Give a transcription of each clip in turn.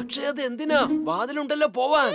പക്ഷെ അത് എന്തിനാ വാതിലുണ്ടല്ലോ പോവാൻ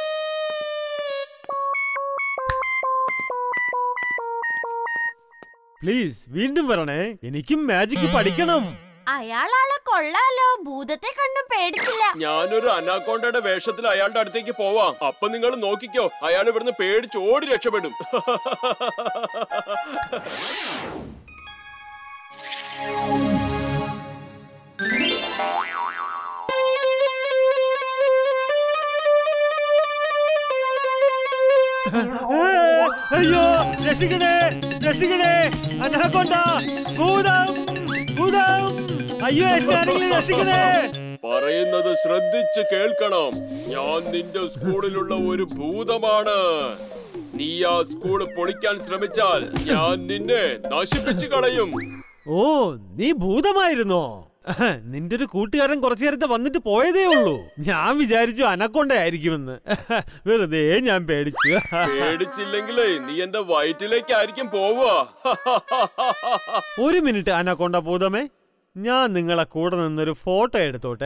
പ്ലീസ് വീണ്ടും വരണേ എനിക്കും മാജിക് പഠിക്കണം അയാളാളെ കൊള്ളാലോ ഭൂതത്തെ കണ്ടും പേടിച്ചില്ല ഞാനൊരു അനാക്കോണ്ടയുടെ വേഷത്തിൽ അയാളുടെ അടുത്തേക്ക് പോവാം അപ്പൊ നിങ്ങൾ നോക്കിക്കോ അയാൾ ഇവിടുന്ന് പേടിച്ച് ഓടി രക്ഷപ്പെടും ഏ, അയ്യോ രക്ഷിക്കണേ രക്ഷിക്കണേ അനാക്കൊണ്ട ഭൂതം ഭൂതം അയ്യോ എന്നെ ആരെങ്കിലും രക്ഷിക്കണേ പറയുന്നത് ശ്രദ്ധിച്ച് കേൾക്കണം ഞാൻ നിന്റെ സ്കൂളിലുള്ള ഒരു ഭൂതമാണ് നീ ആ സ്കൂള് പൊളിക്കാൻ ശ്രമിച്ചാൽ ഞാൻ നിന്നെ നശിപ്പിച്ചു കളയും ഓ നീ ഭൂതമായിരുന്നോ നിന്റെ ഒരു കൂട്ടുകാരൻ കുറച്ചു നേരത്തെ വന്നിട്ട് പോയതേ ഉള്ളൂ ഞാൻ വിചാരിച്ചു അനക്കൊണ്ടയായിരിക്കുമെന്ന് വെറുതെ ഞാൻ പേടിച്ചു പേടിച്ചില്ലെങ്കിലേ നീ എന്റെ വയറ്റിലേക്കായിരിക്കും പോവുക ഒരു മിനിറ്റ് അനക്കൊണ്ട ഭൂതമേ ഞാൻ നിങ്ങളെ കൂടെ നിന്നൊരു ഫോട്ടോ എടുത്തോട്ടെ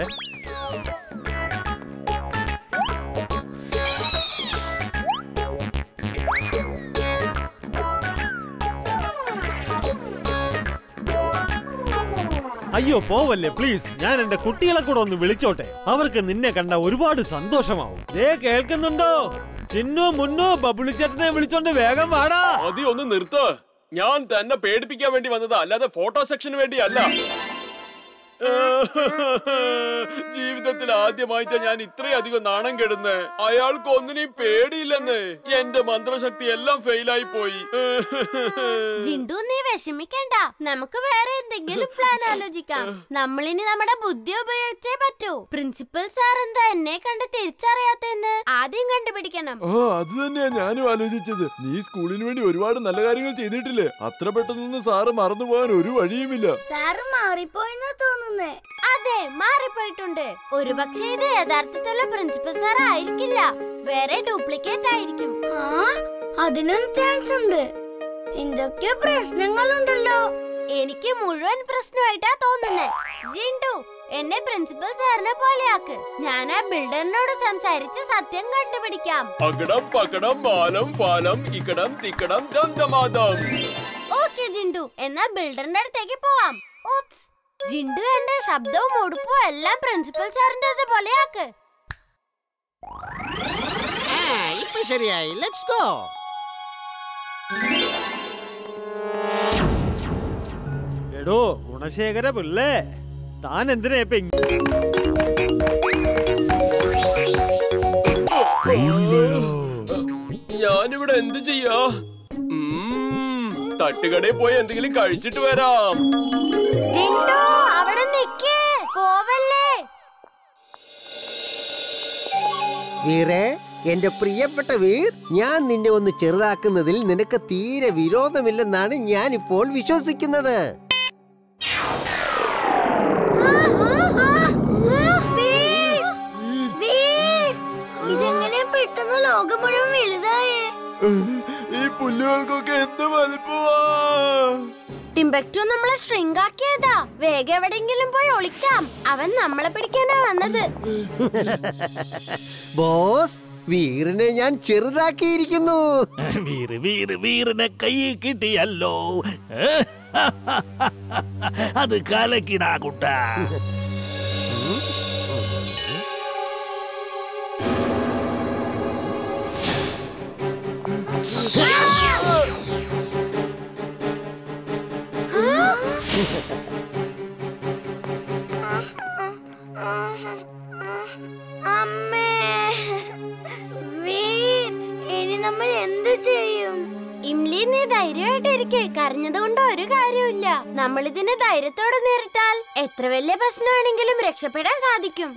അയ്യോ പോവല്ലേ പ്ലീസ് ഞാൻ എന്റെ കുട്ടികളെ കൂടെ ഒന്ന് വിളിച്ചോട്ടെ അവർക്ക് നിന്നെ കണ്ട ഒരുപാട് സന്തോഷമാവും ദേ കേൾക്കുന്നുണ്ടോ ചിന്നു മുന്നു ബബുളി ചേട്ടനെ വിളിച്ചോണ്ട് വേഗം വാടാ മതി ഒന്ന് നിർത്ത് ഞാൻ തന്നെ പേടിപ്പിക്കാൻ വേണ്ടി വന്നതാ അല്ലാതെ ഫോട്ടോ സെക്ഷന് വേണ്ടിയല്ല ജീവിതത്തിൽ ആദ്യമായിട്ടാ ഞാൻ ഇത്രയധികം നാണം കെടുന്ന് അയാൾക്ക് ഒന്നിനെയും പേടിയില്ലെന്ന് എന്റെ മന്ത്രശക്തി എല്ലാം ഫെയിലായി പോയി ജിണ്ടു നീ വിഷമിക്കണ്ട നമുക്ക് വേറെ എന്തെങ്കിലും പ്ലാൻ ആലോചിക്കാം നമ്മളിനി നമ്മുടെ ബുദ്ധി ഉപയോഗിച്ചേ പറ്റൂ പ്രിൻസിപ്പൽ സാർ എന്താ എന്നെ കണ്ട് തിരിച്ചറിയാത്തെന്ന് ആദ്യം കണ്ടുപിടിക്കണം ആ അത് തന്നെയാ ഞാനും ആലോചിച്ചത് നീ സ്കൂളിന് വേണ്ടി ഒരുപാട് നല്ല കാര്യങ്ങൾ ചെയ്തിട്ടില്ലേ അത്ര പെട്ടെന്നൊന്നും സാറ് മറന്നുപോകാൻ ഒരു വഴിയുമില്ല സാറ് മാറിപ്പോയെന്ന് തോന്നുന്നേ അതെ മാറിപ്പോയിട്ടുണ്ട് ഒരു പക്ഷേ ഇത് യഥാർത്ഥത്തിലുള്ള പ്രിൻസിപ്പൽ സാർ ആയിരിക്കില്ല വേറെ ഡ്യൂപ്ലിക്കേറ്റ് ആയിരിക്കും അതിനും ചാൻസ് ഉണ്ട് എന്തൊക്കെ പ്രശ്നങ്ങളുണ്ടല്ലോ എനിക്ക് മുഴുവൻ പ്രശ്നമായിട്ടാ തോന്നുന്നേ ജിണ്ടു എന്നെ പ്രിൻസിപ്പൽ സാറിനെ പോലെയാക്ക് ഞാൻ ആ ബിൽഡറിനോട് സംസാരിച്ച് സത്യം കണ്ടുപിടിക്കാം അകടം പകടം ബാലം ഫാലം ഇക്കടം തിക്കടം ദന്തമാദം ഓക്കെ ജിണ്ടു എന്നാ ബിൽഡറിന്റെ അടുത്തേക്ക് പോവാം ഓപ്സ് ജിണ്ടു എന്റെ ശബ്ദവും ഉടുപ്പും എല്ലാം പ്രിൻസിപ്പൽ സാറിന്റെ പോലെയാക്ക് ആ, ഇപ്പൊ ശരിയായി ലെറ്റ്സ് ഗോ എടോ ഗുണശേഖര പിള്ളേ താൻ എന്തിനാ ഇപ്പൊ ഇങ്ങ- ഞാനിവിടെ എന്ത് ചെയ്യാ ഉം, തട്ടുകടയിൽ പോയി എന്തെങ്കിലും കഴിച്ചിട്ട് വരാം ജിണ്ടു അവിടെ നിക്ക് പോവല്ലേ വീരേ എന്റെ പ്രിയപ്പെട്ട വീർ ഞാൻ നിന്നെ ഒന്ന് ചെറുതാക്കുന്നതിൽ നിനക്ക് തീരെ വിരോധമില്ലെന്നാണ് ഞാൻ ഇപ്പോൾ വിശ്വസിക്കുന്നത് ഇതെങ്ങനെ പെട്ടെന്ന് ലോകം മുഴുവൻ വലുതായേ ഈ പുല്ലുകൾക്കൊക്കെ എന്ത് വലിപ്പമാ ടിംബക്ടു നമ്മളെ സ്ട്രിങ് ആക്കിയതാ വേഗം എവിടെങ്കിലും പോയി ഒളിക്കാം അവൻ നമ്മളെ പിടിക്കാനാ വന്നത് ബോസ് വീറിനെ ഞാൻ ചെറുതാക്കിയിരിക്കുന്നു വീറ് വീറ് വീറിനെ കൈ കിട്ടിയല്ലോ അത് കലക്കിടാ കുട്ട അമ്മേ വീർ ഇനി നമ്മൾ എന്ത് ചെയ്യും ഇംലി നീ ധൈര്യമായിട്ടിരിക്കെ കരഞ്ഞത് കൊണ്ട് ഒരു കാര്യമില്ല നമ്മൾ ഇതിനെ ധൈര്യത്തോടെ നേരിട്ടാൽ എത്ര വലിയ പ്രശ്നമാണെങ്കിലും രക്ഷപ്പെടാൻ സാധിക്കും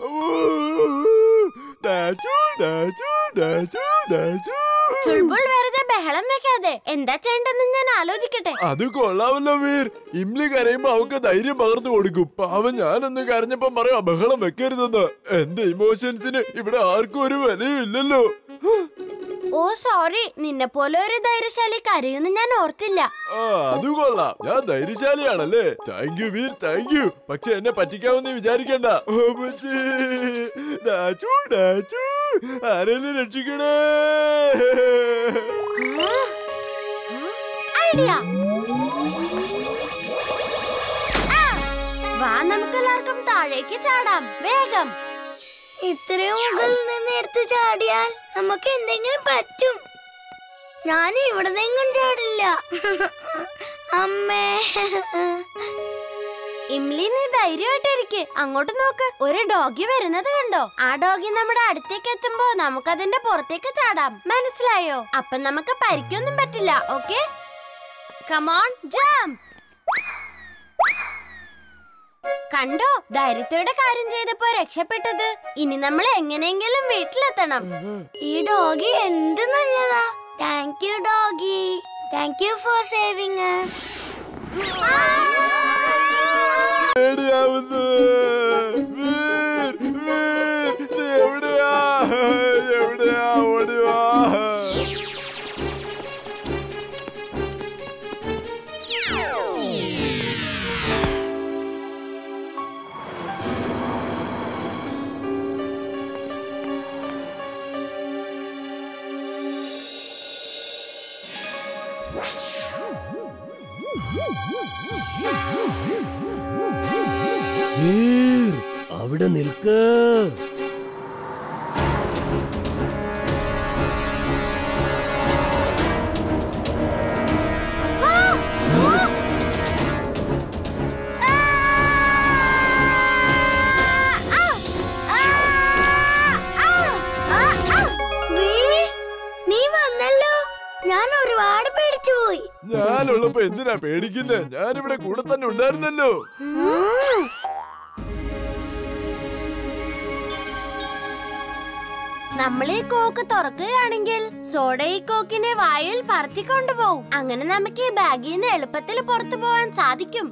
ഡാച്ചു, ഡാച്ചു, ഡാച്ചു, ഡാച്ചു. ചുൾബുൾ വെറുതെ ബഹളം വെക്കാതെ എന്താ ചെയ്യേണ്ടെന്ന് ഞാൻ ആലോചിക്കട്ടെ അത് കൊള്ളാമല്ലോ വീർ ഇംലി കരയുമ്പോ അവക്ക് ധൈര്യം പകർന്നു കൊടുക്കും പാവം ഞാനൊന്ന് കരഞ്ഞപ്പം പറയാ ബഹളം വെക്കരുതെന്ന് എന്റെ ഇമോഷൻസിന് ഇവിടെ ആർക്കും ഒരു വിലയും ഇല്ലല്ലോ ഓ സോറി നിന്നെ പോലെ ഒരു ധൈര്യശാലി കരയുന്നു ഞാൻ ഓർത്തില്ല ആ അത് കൊള്ളാം ഞാൻ ധൈര്യശാലിയാണല്ലേ thank you Veer thank you പക്ഷെ എന്നെ പറ്റിക്കാമെന്ന് വിചാരിക്കണ്ട ഓ, അമ്മച്ചി. ഡാച്ചു, ഡാച്ചു. ആരെങ്കിലും രക്ഷിക്കണേ ഐഡിയ ആ, വാ നമുക്ക് എല്ലാവർക്കും താഴേക്ക് ചാടാം വേഗം ഇത്രയും മുകളിൽ നിന്ന് എടുത്ത് ചാടിയാൽ നമുക്ക് എന്തെങ്കിലും പറ്റും ഞാൻ ഇവിടെ നിന്നും ചാടില്ല അമ്മേ ഇംലി നീ ധൈര്യമായിട്ടിരിക്കെ അങ്ങോട്ട് നോക്ക് ഒരു ഡോഗി വരുന്നത് കണ്ടോ ആ ഡോഗി നമ്മുടെ അടുത്തേക്ക് എത്തുമ്പോ നമുക്കതിന്റെ പുറത്തേക്ക് ചാടാം മനസ്സിലായോ അപ്പൊ നമുക്ക് പരിക്കൊന്നും പറ്റില്ല ഓക്കെ കമോൺ ജംപ് കണ്ടോ ധൈര്യത്തോടെ കാര്യം ചെയ്തപ്പോ രക്ഷപ്പെട്ടത് ഇനി നമ്മൾ എങ്ങനെയെങ്കിലും വീട്ടിലെത്തണം ഈ ഡോഗി എന്ത് നല്ലതാ thank you doggy thank you for saving പേടിയാവുന്നു വീർ, വീർ, നീ എവിടെയാ എവിടെയാ ഓടിവാ അവിടെ നിൽക്ക് നീ വന്നല്ലോ ഞാൻ ഒരുപാട് പേടിച്ചു പോയി ഞാനുള്ളപ്പോ എന്തിനാ പേടിക്കുന്നേ ഞാനിവിടെ കൂടെ തന്നെ ഉണ്ടായിരുന്നല്ലോ നമ്മൾ ഈ കോക്ക് തുറക്കുകയാണെങ്കിൽ സോഡ ഈ കോക്കിനെ വായിൽ പറത്തിക്കൊണ്ടുപോകും അങ്ങനെ നമുക്ക് ഈ ബാഗിൽ നിന്ന് എളുപ്പത്തിൽ പുറത്തു പോകാൻ സാധിക്കും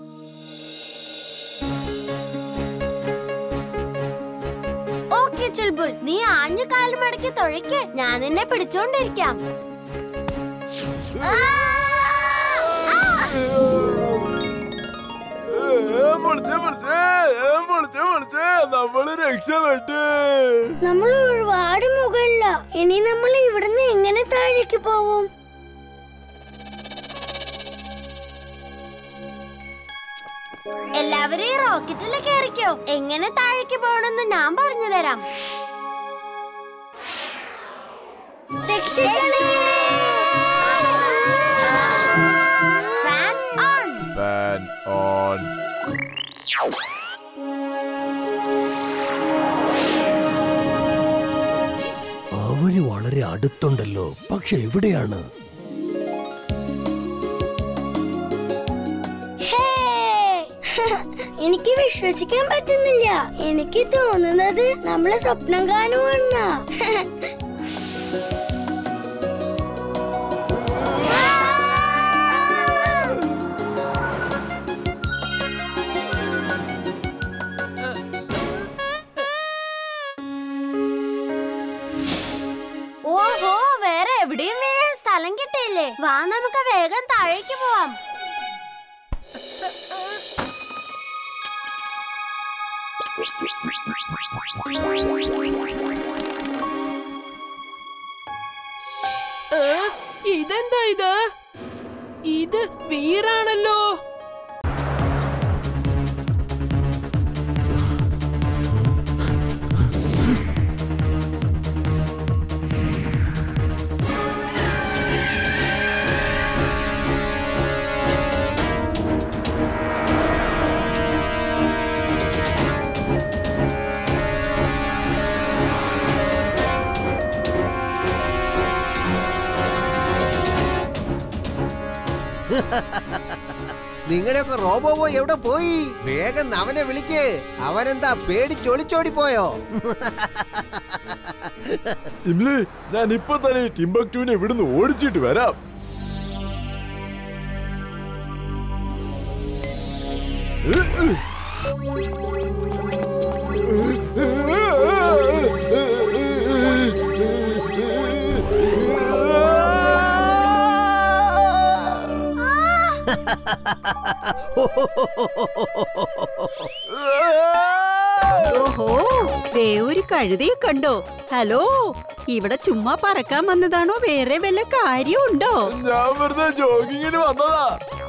ഓക്കെ ചുൽബുൾ നീ ആഞ്ഞു കാല് മടക്കി തുഴയ്ക്ക് ഞാൻ നിന്നെ പിടിച്ചോണ്ടിരിക്കാം ആ! ആ! ഏ, പൊളിച്ചേ പൊളിച്ചേ ഏ, പൊളിച്ചേ പൊളിച്ചേ നമ്മള് രക്ഷപ്പെട്ടു നമ്മൾ ഒരുപാട് മുകളില ഇനി നമ്മൾ ഇവിടുന്ന് എങ്ങനെ താഴേക്ക് പോവും എല്ലാവരും ഈ റോക്കറ്റിൽ കയറിക്കോ എങ്ങനെ താഴേക്ക് പോകണമെന്ന് ഞാൻ പറഞ്ഞു തരാം ഫാൻ ഓൺ ഫാൻ ഓൺ അവര് വളരെ അടുത്തുണ്ടല്ലോ പക്ഷെ എവിടെയാണ് ഹേ! എനിക്ക് വിശ്വസിക്കാൻ പറ്റുന്നില്ല എനിക്ക് തോന്നുന്നത് നമ്മള് സ്വപ്നം കാണുമെന്നാ ഓഹോ വേറെ എവിടെയും വീഴാൻ സ്ഥലം കിട്ടിയില്ലേ വാ നമുക്ക് വേഗം താഴേക്ക് പോവാം ഇതെന്താ ഇത് ഇത് വീറാണല്ലോ നിങ്ങളുടെയൊക്കെ റോബോ ബോയ് എവിടെ പോയി വേഗം അവനെ വിളിക്ക് അവനെന്താ പേടിച്ചൊളിച്ചോടി പോയോ ഇംലി ഞാൻ ഇപ്പൊ തന്നെ ഈ ടിംബക്ടൂനെ ഇവിടുന്ന് ഓടിച്ചിട്ട് വരാം ഓഹോ ദേ ഒരു കഴുതയെ കണ്ടോ ഹലോ ഇവിടെ ചുമ്മാ പറക്കാൻ വന്നതാണോ വേറെ വല്ല കാര്യമുണ്ടോ ഞാൻ വെറുതെ ജോഗിങ്ങിന് വന്നതാ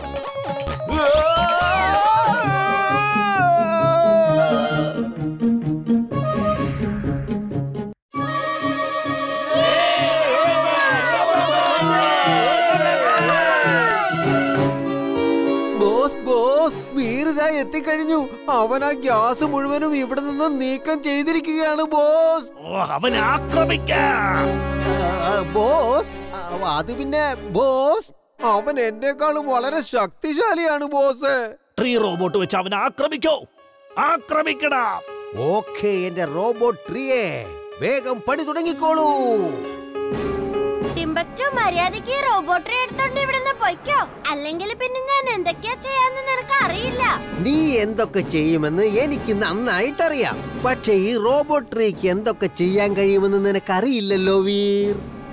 ബോസ് ബോസ് വീരത എത്തിക്കഴിഞ്ഞു അവൻ ആ ഗ്യാസ് മുഴുവനും ഇവിടെ നിന്ന് നീക്കം ചെയ്തിരിക്കുകയാണ് ബോസ് ഓ അവനെ ആക്രമിക്കാം ആ, ബോസ് ആ, അത് പിന്നെ ബോസ് അവൻ എന്നെക്കാളും വളരെ ശക്തിശാലിയാണ് ബോസ് ട്രീ റോബോട്ട് വെച്ച് അവനെ ആക്രമിക്കോ ആക്രമിക്കടാ ഓക്കെ എന്റെ റോബോട്ട് ട്രീയെ വേഗം പണി തുടങ്ങിക്കോളൂ ടിംബക്ടു മര്യാദക്ക് റോബോട്ടറെ എടുത്തോണ്ട് ഇവിടുന്ന് പൊയ്ക്കോ അല്ലെങ്കിൽ പിന്നെ ഞാൻ എന്തൊക്കെയാ ചെയ്യാന്ന് നിനക്ക് അറിയില്ല നീ എന്തൊക്കെ ചെയ്യുമെന്ന് എനിക്ക് നന്നായിട്ടറിയാം പക്ഷേ ഈ റോബോട്ട് ട്രീക്ക് എന്തൊക്കെ ചെയ്യാൻ കഴിയുമെന്ന് നിനക്കറിയില്ലല്ലോ വീർ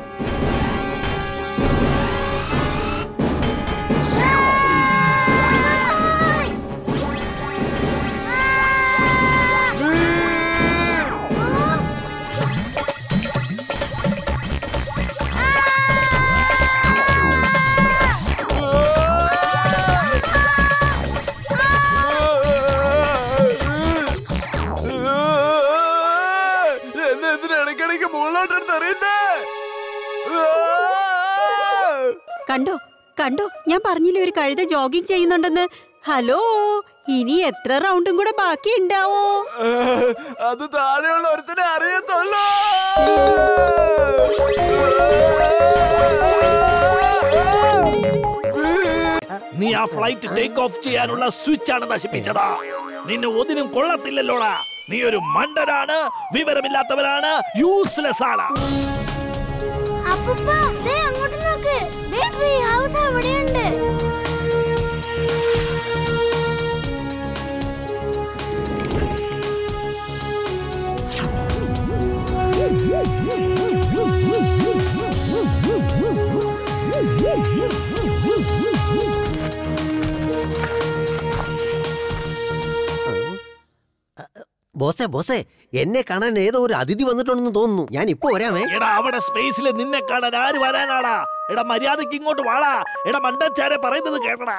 എന്നെ എന്തിനാ ഇടയ്ക്കിടയ്ക്ക് മുകളിലോട്ട് എടുത്ത് അറിയുന്നേ കണ്ടോ കണ്ടോ ഞാൻ പറഞ്ഞില്ലേ ഒരു കഴുത ജോഗിങ് ചെയ്യുന്നുണ്ടെന്ന് ഹലോ ഇനി എത്ര റൗണ്ടും കൂടെ ബാക്കി ഉണ്ടാവോ അത് താഴെയുള്ള ഒരുത്തനെ അറിയത്തുള്ളൂ നീ ആ ഫ്ലൈറ്റ് ടേക്ക് ഓഫ് ചെയ്യാനുള്ള സ്വിച്ച് ആണ് നശിപ്പിച്ചതാ നിന്നെ ഒന്നിനും കൊള്ളത്തില്ലല്ലോടാ നീ ഒരു മണ്ടനാണ് വിവരമില്ലാത്തവനാണ് യൂസ്ലെസ് ആണ് അപ്പൂപ്പ ദേ അങ്ങോട്ട് നോക്ക് ദേ ട്രീ ഹൗസ് അവിടെയുണ്ട് ബോസേ ബോസേ എന്നെ കാണാൻ ഏതോ ഒരു അതിഥി വന്നിട്ടുണ്ടെന്ന് തോന്നുന്നു ഞാൻ ഇപ്പൊ വരാമേ എടാ അവിടെ സ്പേസിൽ നിന്നെ കാണാൻ ആര് വരാനാടാ എടാ മര്യാദക്ക് ഇങ്ങോട്ട് വാടാ എടാ മണ്ടച്ചാരെ പറയുന്നത് കേൾക്കടാ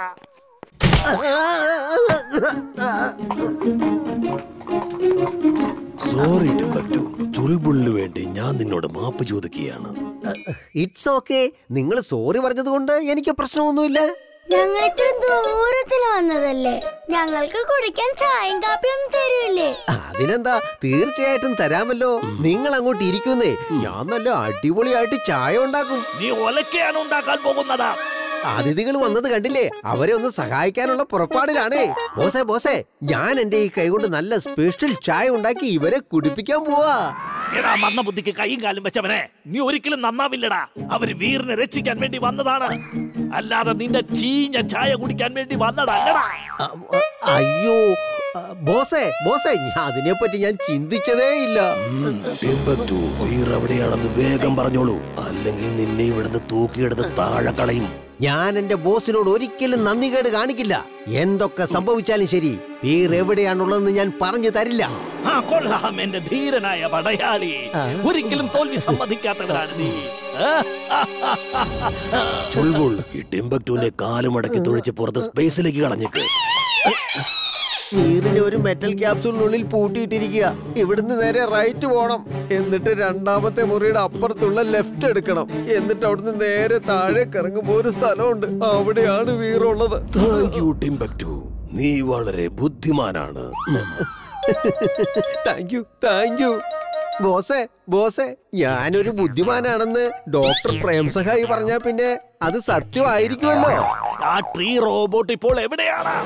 സോറി ടിംബക്ടു ചുൾബുള്ളിന് വേണ്ടി ഞാൻ നിന്നോട് മാപ്പ് ചോദിക്കുകയാണ് ഇറ്റ്സ് ഓക്കെ നിങ്ങൾ സോറി പറഞ്ഞത് കൊണ്ട് എനിക്ക് പ്രശ്നമൊന്നുമില്ല ഞങ്ങൾ ഇത്ര ദൂരത്തിൽ വന്നതല്ലേ ഞങ്ങൾക്ക് കുടിക്കാൻ ചായയും കാപ്പിയൊന്നും തരൂല്ലേ അതിനെന്താ തീർച്ചയായിട്ടും തരാമല്ലോ നിങ്ങൾ അങ്ങോട്ട് ഇരിക്കുന്നേ ഞാൻ നല്ല അടിപൊളിയായിട്ട് ചായ ഉണ്ടാക്കും നീ ഒലക്കയാണ് ഉണ്ടാക്കാൻ പോകുന്നതാ അതിഥികൾ വന്നത് കണ്ടില്ലേ അവരെ ഒന്ന് സഹായിക്കാനുള്ള പുറപ്പാടിലാണേ ബോസേ ബോസേ ഞാൻ എന്റെ ഈ കൈകൊണ്ട് നല്ല സ്പെഷ്യൽ ചായ ഉണ്ടാക്കി ഇവരെ കുടിപ്പിക്കാൻ പോവാ എടാ മന്ന ബുദ്ധിക്ക് കൈയും കാലും വെച്ചവനെ നീ ഒരിക്കലും നന്നാവില്ലടാ അവര് വീറിനെ രക്ഷിക്കാൻ വേണ്ടി വന്നതാണ് അല്ലാതെ നിന്റെ ചീഞ്ഞ ചായ കുടിക്കാൻ വേണ്ടി വന്നതല്ലടാ അ- അ- അയ്യോ അ, ബോസേ ബോസേ ഞാൻ അതിനെപ്പറ്റി ഞാൻ ചിന്തിച്ചതേ ഇല്ല ടിംബക്ടു വീർ എവിടെയാണെന്ന് വേഗം പറഞ്ഞോളൂ അല്ലെങ്കിൽ നിന്നെ ഇവിടുന്ന് തൂക്കിയെടുത്ത് താഴെ കളയും ഞാൻ എന്റെ ബോസിനോട് ഒരിക്കലും നന്ദി കേട് കാണിക്കില്ല എന്തൊക്കെ സംഭവിച്ചാലും ശരി വീർ എവിടെയാണുള്ളതെന്ന് ഞാൻ പറഞ്ഞു തരില്ല ആ കൊള്ളാം എന്റെ ധീരനായ പടയാളി ഒരിക്കലും തോൽവി സമ്മതിക്കാത്തവരാണ് നീ ചുൾബുൾ ഈ ടിംബക്ടുവിന്റെ കാലുമടക്കി തുഴിച്ച് പുറത്ത് സ്പേസിലേക്ക് കളഞ്ഞേക്ക് വീറിനെ ഒരു മെറ്റൽ ക്യാപ്സൂളിനുള്ളിൽ പൂട്ടിയിട്ടിരിക്കുക ഇവിടുന്ന് നേരെ റൈറ്റ് പോണം എന്നിട്ട് രണ്ടാമത്തെ മുറിയുടെ അപ്പുറത്തുള്ള ലെഫ്റ്റ് എടുക്കണം എന്നിട്ട് അവിടുന്ന് നേരെ താഴേക്ക് ഇറങ്ങുമ്പോ ഒരു സ്ഥലമുണ്ട് അവിടെയാണ് വീറുള്ളത് താങ്ക് യു ടിംബക്ടു നീ വളരെ ബുദ്ധിമാനാണ് താങ്ക് യു താങ്ക് യു ബോസേ ബോസേ ഞാനൊരു ബുദ്ധിമാനാണെന്ന് ഡോക്ടർ പ്രേം സഹായി പറഞ്ഞാ പിന്നെ അത് സത്യമായിരിക്കുമല്ലോ ആ ട്രീ റോബോട്ട് ഇപ്പോൾ എവിടെയാണ്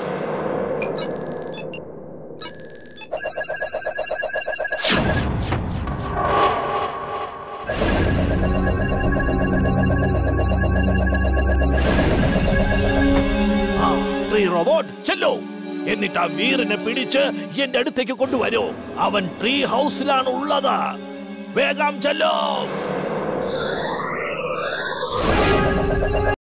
ആ, ട്രീ റോബോട്ട് ചെല്ലു എന്നിട്ട് ആ വീറിനെ പിടിച്ച് എന്റെ അടുത്തേക്ക് കൊണ്ടുവരൂ അവൻ ട്രീ ഹൗസിലാണ് ഉള്ളത് വേഗം ചെല്ലോ